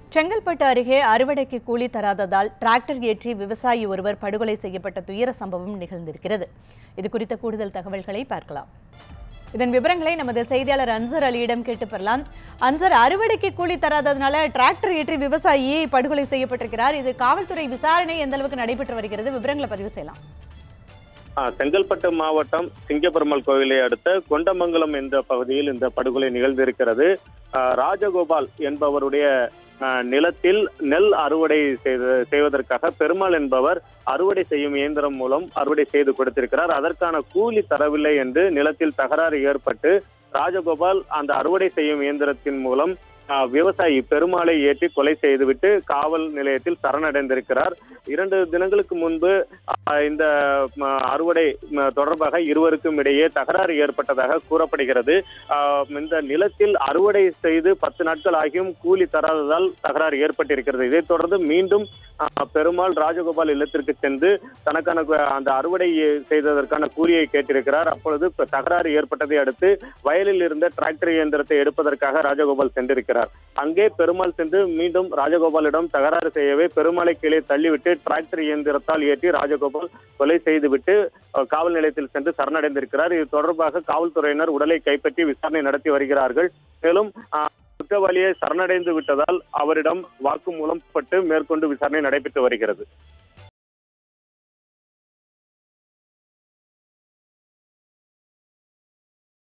செங்கல்பட்டு அருகே அறுவடைக்கு கூலி தராததால் டிராக்டர் ஏற்றி விவசாயி ஒருவர் படுகொலை செய்யப்பட்ட துயர சம்பவம் நிகழ்ந்திருக்கிறது இது குறித்த கூடுதல் தகவல்களை பார்க்கலாம் இதன் விவரங்களை நமது செய்தியாளர் அன்சர் அலியிடம் கேட்டு பெறலாம் அன்சர் அறுவடைக்கு கூலி தராததுனால டிராக்டர் ஏற்றி விவசாயி படுகொலை செய்யப்பட்டிருக்கிறார் இது காவல்துறை விசாரணை எந்த அளவுக்கு நடைபெற்று வருகிறது விவரங்களை பதிவு செய்யலாம் ஆ, செங்கல்பட்டு மாவட்டம் சிங்கப்பெருமாள் கோவிலை அடுத்த கொண்டமங்கலம் என்ற பகுதியில் இந்த படுகொலை நிகழ்ந்திருக்கிறது ஆ, ராஜகோபால் என்பவருடைய ஆ, நிலத்தில் நெல் அறுவடை செய்து செய்வதற்காக பெருமாள் என்பவர் அறுவடை செய்யும் இயந்திரம் மூலம் அறுவடை செய்து கொடுத்திருக்கிறார் அதற்கான கூலி தரவில்லை என்று நிலத்தில் தகராறு ஏற்பட்டு ராஜகோபால் அந்த அறுவடை செய்யும் இயந்திரத்தின் மூலம் ஆ, விவசாயி பெருமாளை ஏற்றி கொலை செய்துவிட்டு காவல் நிலையத்தில் சரணடைந்திருக்கிறார் இரண்டு தினங்களுக்கு முன்பு ஆ, இந்த ம, அறுவடை ம, தொடர்பாக இருவருக்கும் இடையே தகராறு ஏற்பட்டதாக கூறப்படுகிறது ஆ, இந்த நிலத்தில் அறுவடை செய்து பத்து நாட்கள் ஆகியும் கூலி தராததால் தகராறு ஏற்பட்டிருக்கிறது இதைத் தொடர்ந்து மீண்டும் ஆ, பெருமாள் ராஜகோபால் இல்லத்திற்கு சென்று தனக்கான கு- அந்த அறுவடை செய்ததற்கான கூலியை கேட்டிருக்கிறார் அப்பொழுது இப்ப தகராறு ஏற்பட்டதை அடுத்து வயலில் இருந்த டிராக்டர் இயந்திரத்தை எடுப்பதற்காக ராஜகோபால் சென்றிருக்கிறார் அங்கே பெருமாள் சென்று மீண்டும் ராஜகோபாலிடம் தகராறு செய்யவே பெருமாளை கீழே தள்ளிவிட்டு டிராக்டர் இயந்திரத்தால் ஏற்றி ராஜகோபால் கொலை செய்துவிட்டு அஹ், காவல் நிலையத்தில் சென்று சரணடைந்திருக்கிறார் இது தொடர்பாக காவல்துறையினர் உடலை கைப்பற்றி விசாரணை நடத்தி வருகிறார்கள் மேலும் அஹ், குற்றவாளியை சரணடைந்து விட்டதால் அவரிடம் வாக்குமூலம் பட்டு மேற்கொண்டு விசாரணை நடைபெற்று வருகிறது